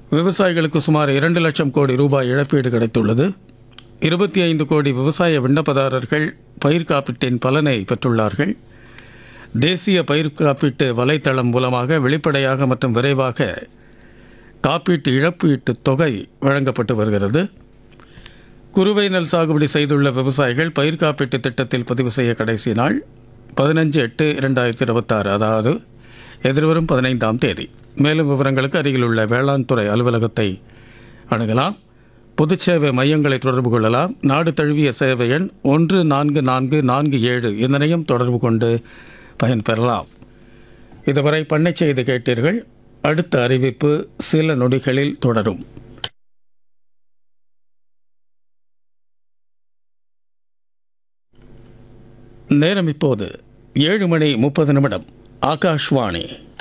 விவசாயிகளுக்கு சுமார் இரண்டு லட்சம் கோடி ரூபாய் இழப்பீடு கிடைத்துள்ளது இருபத்தி ஐந்து கோடி விவசாய விண்ணப்பதாரர்கள் பயிர் காப்பீட்டின் பலனை பெற்றுள்ளார்கள் தேசிய பயிர் காப்பீட்டு வலைத்தளம் மூலமாக வெளிப்படையாக மற்றும் விரைவாக காப்பீட்டு இழப்பீட்டு தொகை வழங்கப்பட்டு வருகிறது குறுவை நெல் சாகுபடி செய்துள்ள விவசாயிகள் பயிர் காப்பீட்டு திட்டத்தில் பதிவு செய்ய கடைசி நாள் பதினஞ்சு எட்டு இரண்டாயிரத்தி இருபத்தாறு அதாவது எதிர்வரும் பதினைந்தாம் தேதி மேலும் விவரங்களுக்கு அருகிலுள்ள வேளாண் துறை அலுவலகத்தை அணுகலாம் பொதுச் சேவை மையங்களை தொடர்பு கொள்ளலாம் நாடு தழுவிய சேவை எண் ஒன்று நான்கு நான்கு நான்கு ஏழு இதனையும் தொடர்பு கொண்டு பயன்பெறலாம் இதுவரை பண்ணை செய்தி கேட்டீர்கள் அடுத்த அறிவிப்பு சில நொடிகளில் தொடரும் நேரம் இப்போது ஏழு மணி முப்பது நிமிடம் ஆகாஷ்வாணி